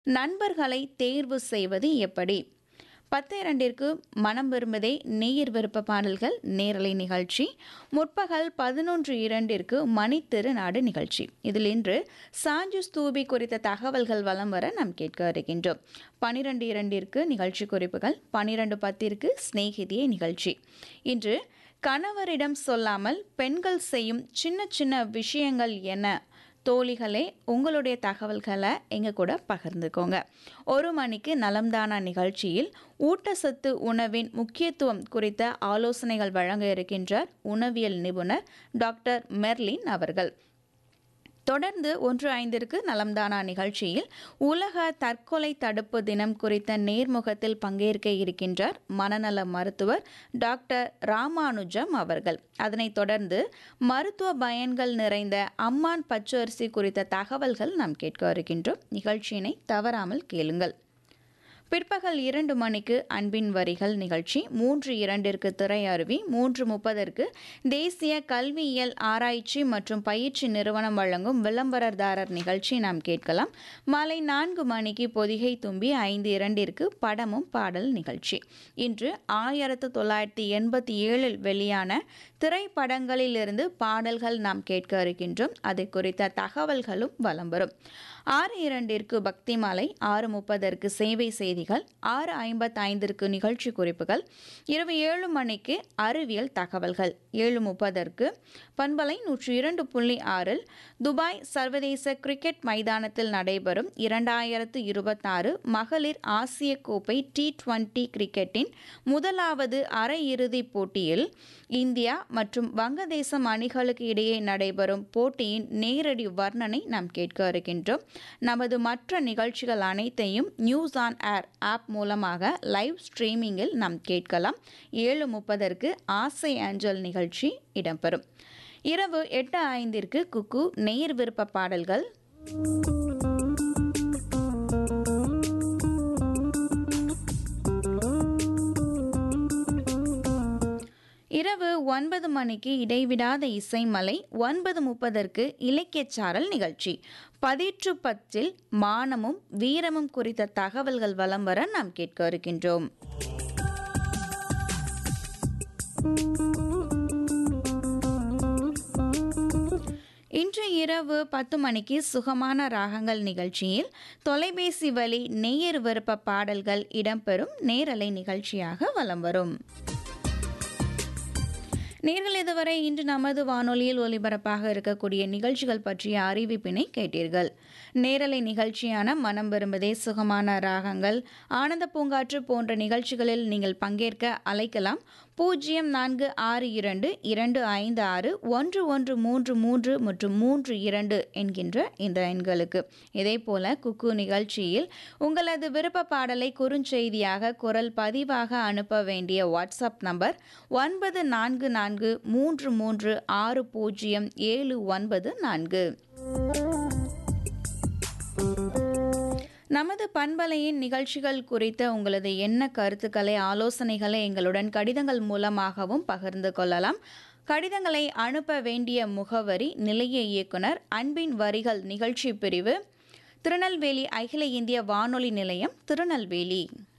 நண்பர்களை தேர்வு செய்வது எப்படி பத்து இரண்டிற்கு மனம் விரும்புதே நேயர் விருப்ப பாடல்கள் நேரலை நிகழ்ச்சி முற்பகல் பதினொன்று இரண்டிற்கு மணித்திருநாடு நிகழ்ச்சி இதில் இன்று சாஞ்சு ஸ்தூபி குறித்த தகவல்கள் வலம் வர நாம் கேட்க இருக்கின்றோம் பனிரெண்டு இரண்டிற்கு நிகழ்ச்சி குறிப்புகள் பனிரெண்டு பத்திற்கு சிநேகிதியே நிகழ்ச்சி இன்று கணவரிடம் சொல்லாமல் பெண்கள் செய்யும் சின்ன சின்ன விஷயங்கள் என்ன தோழிகளே உங்களுடைய தகவல்களை எங்க கூட பகிர்ந்துக்கோங்க ஒரு மணிக்கு நலம்தானா நிகழ்ச்சியில் ஊட்டச்சத்து உணவின் முக்கியத்துவம் குறித்த ஆலோசனைகள் வழங்க இருக்கின்றார் உணவியல் நிபுணர் டாக்டர் மெர்லின் அவர்கள் தொடர்ந்து ஒன்று ஐந்திற்கு நலம்தானா நிகழ்ச்சியில் உலக தற்கொலை தடுப்பு தினம் குறித்த நேர்முகத்தில் பங்கேற்க இருக்கின்றார் மனநல மருத்துவர் டாக்டர் ராமானுஜம் அவர்கள் அதனைத் தொடர்ந்து மருத்துவ பயன்கள் நிறைந்த அம்மான் பச்சரிசி குறித்த தகவல்கள் நாம் கேட்க இருக்கின்றோம் நிகழ்ச்சியினை தவறாமல் கேளுங்கள் பிற்பகல் இரண்டு மணிக்கு அன்பின் வரிகள் நிகழ்ச்சி மூன்று இரண்டிற்கு திரையருவி மூன்று முப்பதற்கு தேசிய கல்வியியல் ஆராய்ச்சி மற்றும் பயிற்சி நிறுவனம் வழங்கும் விளம்பரதாரர் நிகழ்ச்சி நாம் கேட்கலாம் மாலை நான்கு மணிக்கு பொதிகை தும்பி ஐந்து இரண்டிற்கு படமும் பாடல் நிகழ்ச்சி இன்று ஆயிரத்து தொள்ளாயிரத்தி எண்பத்தி ஏழில் வெளியான திரைப்படங்களிலிருந்து பாடல்கள் நாம் கேட்க இருக்கின்றோம் அதை குறித்த தகவல்களும் வலம் வரும் ஆறு இரண்டிற்கு பக்தி மாலை ஆறு முப்பதற்கு சேவை செய்திகள் ஆறு ஐம்பத்தைந்திற்கு நிகழ்ச்சி குறிப்புகள் இரவு ஏழு மணிக்கு அறிவியல் தகவல்கள் ஏழு முப்பதற்கு பண்பலை நூற்றி இரண்டு புள்ளி ஆறில் துபாய் சர்வதேச கிரிக்கெட் மைதானத்தில் நடைபெறும் இரண்டாயிரத்து இருபத்தாறு மகளிர் ஆசிய கோப்பை டி டுவெண்டி கிரிக்கெட்டின் முதலாவது அரையிறுதிப் போட்டியில் இந்தியா மற்றும் வங்கதேசம் அணிகளுக்கு இடையே நடைபெறும் போட்டியின் நேரடி வர்ணனை நாம் கேட்க இருக்கின்றோம் நமது மற்ற நிகழ்ச்சிகள் அனைத்தையும் நியூஸ் ஆன் ஏர் ஆப் மூலமாக லைவ் ஸ்ட்ரீமிங்கில் நாம் கேட்கலாம் ஏழு முப்பதற்கு ஆசை அஞ்சல் நிகழ்ச்சி இடம்பெறும் இரவு எட்டு ஐந்திற்கு குக்கு நேர் விருப்ப பாடல்கள் இரவு ஒன்பது மணிக்கு இடைவிடாத இசைமலை ஒன்பது முப்பதற்கு இலக்கியச்சாரல் நிகழ்ச்சி பதிற்று பத்தில் மானமும் வீரமும் குறித்த தகவல்கள் வலம் வர நாம் கேட்க இருக்கின்றோம் இன்று இரவு பத்து மணிக்கு சுகமான ராகங்கள் நிகழ்ச்சியில் தொலைபேசி வழி நேயர் விருப்ப பாடல்கள் இடம்பெறும் நேரலை நிகழ்ச்சியாக வலம் வரும் நேர்கள் இதுவரை இன்று நமது வானொலியில் ஒலிபரப்பாக இருக்கக்கூடிய நிகழ்ச்சிகள் பற்றிய அறிவிப்பினை கேட்டீர்கள் நேரலை நிகழ்ச்சியான மனம் விரும்புதே சுகமான ராகங்கள் ஆனந்த பூங்காற்று போன்ற நிகழ்ச்சிகளில் நீங்கள் பங்கேற்க அழைக்கலாம் பூஜ்ஜியம் நான்கு ஆறு இரண்டு இரண்டு ஐந்து ஆறு ஒன்று ஒன்று மூன்று மூன்று மற்றும் மூன்று இரண்டு என்கின்ற இந்த எண்களுக்கு இதே போல குக்கு நிகழ்ச்சியில் உங்களது விருப்ப பாடலை குறுஞ்செய்தியாக குரல் பதிவாக அனுப்ப வேண்டிய வாட்ஸ்அப் நம்பர் ஒன்பது நான்கு நான்கு மூன்று மூன்று ஆறு பூஜ்ஜியம் ஏழு ஒன்பது நான்கு நமது பண்பலையின் நிகழ்ச்சிகள் குறித்த உங்களது என்ன கருத்துக்களை ஆலோசனைகளை எங்களுடன் கடிதங்கள் மூலமாகவும் பகிர்ந்து கொள்ளலாம் கடிதங்களை அனுப்ப வேண்டிய முகவரி நிலைய இயக்குனர் அன்பின் வரிகள் நிகழ்ச்சி பிரிவு திருநெல்வேலி அகில இந்திய வானொலி நிலையம் திருநெல்வேலி